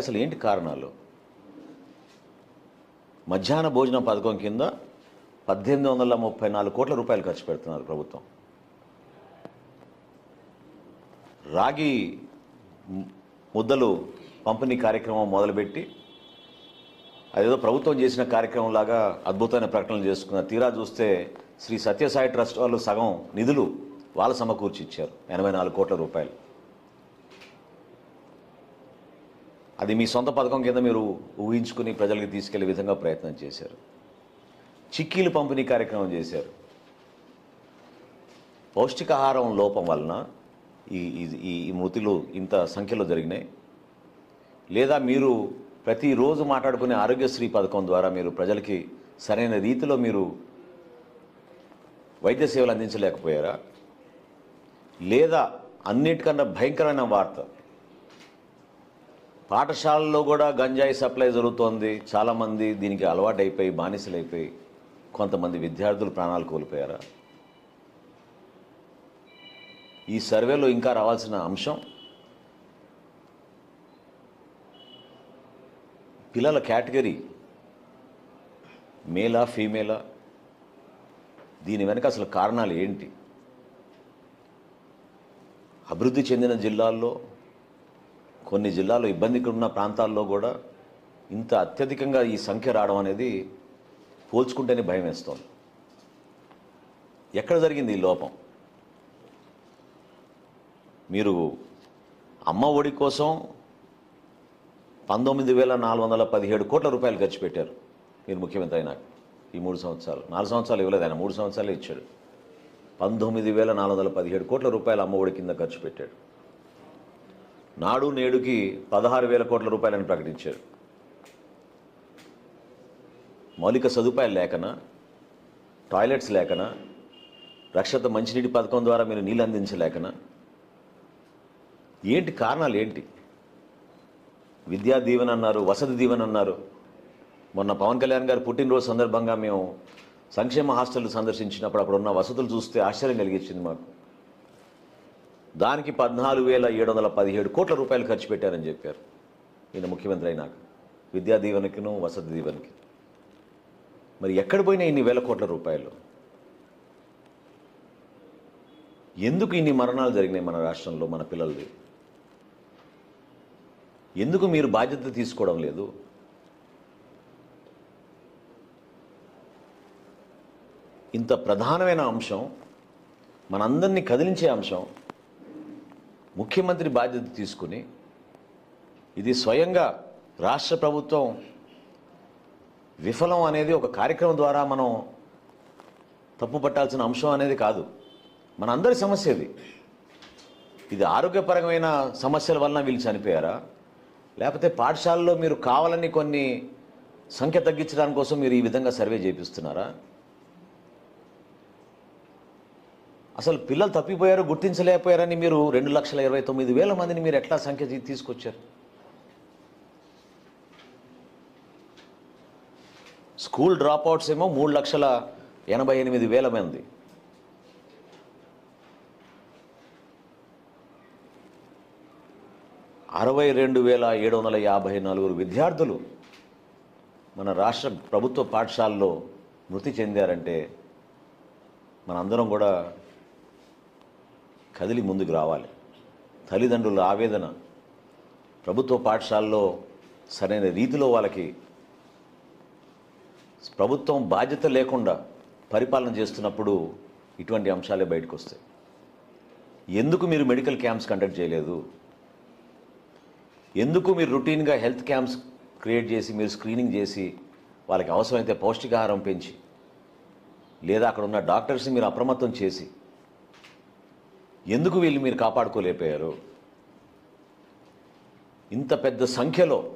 అసలు ఏంటి కారణాలు మధ్యాహ్న భోజన పథకం కింద పద్దెనిమిది వందల ముప్పై నాలుగు కోట్ల రూపాయలు ఖర్చు పెడుతున్నారు ప్రభుత్వం రాగి ము- ముద్దలు పంపిణీ కార్యక్రమం మొదలుపెట్టి అదేదో ప్రభుత్వం చేసిన కార్యక్రమం లాగా అద్భుతమైన ప్రకటనలు చేసుకున్న తీరా చూస్తే శ్రీ సత్యసాయి ట్రస్ట్ వాళ్ళు సగం నిధులు వాళ్ళు సమకూర్చి ఇచ్చారు ఎనభై నాలుగు కోట్ల రూపాయలు అది మీ సొంత పథకం కింద మీరు ఊహించుకుని ప్రజలకు తీసుకెళ్లే విధంగా ప్రయత్నం చేశారు చిక్కీలు పంపిణీ కార్యక్రమం చేశారు పౌష్టికాహారం లోపం వలన ఈ ఈ- ఈ ఈ మృతులు ఇంత సంఖ్యలో జరిగినాయి లేదా మీరు ప్రతిరోజు మాట్లాడుకునే ఆరోగ్యశ్రీ పథకం ద్వారా మీరు ప్రజలకి సరైన రీతిలో మీరు వైద్య సేవలు అందించలేకపోయారా లేదా అన్నిటికన్నా భయంకరమైన వార్త పాఠశాలల్లో కూడా గంజాయి సప్లై జరుగుతోంది చాలామంది దీనికి అలవాటైపోయి బానిసలైపోయి కొంతమంది విద్యార్థులు ప్రాణాలు కోల్పోయారా ఈ సర్వేలో ఇంకా రావాల్సిన అంశం పిల్లల కేటగిరీ మేలా ఫీమేలా దీని వెనక అసలు కారణాలు ఏంటి అభివృద్ధి చెందిన జిల్లాల్లో కొన్ని జిల్లాల్లో ఇబ్బందిగా ఉన్న ప్రాంతాల్లో కూడా ఇంత అత్యధికంగా ఈ సంఖ్య రావడం అనేది పోల్చుకుంటేనే భయం వేస్తోంది ఎక్కడ జరిగింది ఈ లోపం మీరు అమ్మ ఒడి కోసం పంతొమ్మిది వేల నాలుగు వందల పదిహేడు కోట్ల రూపాయలు ఖర్చు పెట్టారు మీరు ముఖ్యమంత్రి అయినాక ఈ మూడు సంవత్సరాలు నాలుగు సంవత్సరాలు ఇవ్వలేదు ఆయన మూడు సంవత్సరాలు ఇచ్చాడు పంతొమ్మిది వేల నాలుగు వందల పదిహేడు కోట్ల రూపాయలు అమ్మ ఒడి కింద ఖర్చు పెట్టాడు నాడు నేడుకి పదహారు వేల కోట్ల రూపాయలని ప్రకటించాడు మౌలిక సదుపాయాలు లేకనా టాయిలెట్స్ లేకనా రక్షత మంచినీటి పథకం ద్వారా మీరు నీళ్ళు అందించలేకనా ఏంటి కారణాలు ఏంటి విద్యా దీవెన అన్నారు వసతి దీవెన అన్నారు మొన్న పవన్ కళ్యాణ్ గారు పుట్టినరోజు సందర్భంగా మేము సంక్షేమ హాస్టల్ సందర్శించినప్పుడు అక్కడ ఉన్న వసతులు చూస్తే ఆశ్చర్యం కలిగించింది మాకు దానికి పద్నాలుగు వేల ఏడు వందల పదిహేడు కోట్ల రూపాయలు ఖర్చు పెట్టారని చెప్పారు ఈయన ముఖ్యమంత్రి అయినాక విద్యా దీవెనకిను వసతి దీవెనకి మరి ఎక్కడ పోయినా ఇన్ని వేల కోట్ల రూపాయలు ఎందుకు ఇన్ని మరణాలు జరిగినాయి మన రాష్ట్రంలో మన పిల్లలది ఎందుకు మీరు బాధ్యత తీసుకోవడం లేదు ఇంత ప్రధానమైన అంశం మనందరినీ కదిలించే అంశం ముఖ్యమంత్రి బాధ్యత తీసుకుని ఇది స్వయంగా రాష్ట్ర ప్రభుత్వం విఫలం అనేది ఒక కార్యక్రమం ద్వారా మనం తప్పు పట్టాల్సిన అంశం అనేది కాదు మన అందరి సమస్య ఇది ఇది ఆరోగ్యపరమైన సమస్యల వలన వీళ్ళు చనిపోయారా లేకపోతే పాఠశాలలో మీరు కావాలని కొన్ని సంఖ్య తగ్గించడానికి కోసం మీరు ఈ విధంగా సర్వే చేపిస్తున్నారా అసలు పిల్లలు తప్పిపోయారు గుర్తించలేకపోయారని మీరు రెండు లక్షల ఇరవై తొమ్మిది వేల మందిని మీరు ఎట్లా సంఖ్య తీ- తీసుకొచ్చారు స్కూల్ డ్రాప్ అవుట్స్ ఏమో మూడు లక్షల ఎనభై ఎనిమిది వేల మంది అరవై రెండు వేల ఏడు వందల యాభై నలుగురు విద్యార్థులు మన రాష్ట్ర ప్రభుత్వ పాఠశాలలో మృతి చెందారంటే మనందరం కూడా కదిలి ముందుకు రావాలి తల్లిదండ్రుల ఆవేదన ప్రభుత్వ పాఠశాలలో సరైన రీతిలో వాళ్ళకి ప్రభుత్వం బాధ్యత లేకుండా పరిపాలన చేస్తున్నప్పుడు ఇటువంటి అంశాలే బయటకు వస్తాయి ఎందుకు మీరు మెడికల్ క్యాంప్స్ కండక్ట్ చేయలేదు ఎందుకు మీరు రొటీన్గా హెల్త్ క్యాంప్స్ క్రియేట్ చేసి మీరు స్క్రీనింగ్ చేసి వాళ్ళకి అవసరమైతే పౌష్టికాహారం పెంచి లేదా అక్కడ ఉన్న డాక్టర్స్ని మీరు అప్రమత్తం చేసి ఎందుకు వీళ్ళు మీరు కాపాడుకోలేకపోయారు ఇంత పెద్ద సంఖ్యలో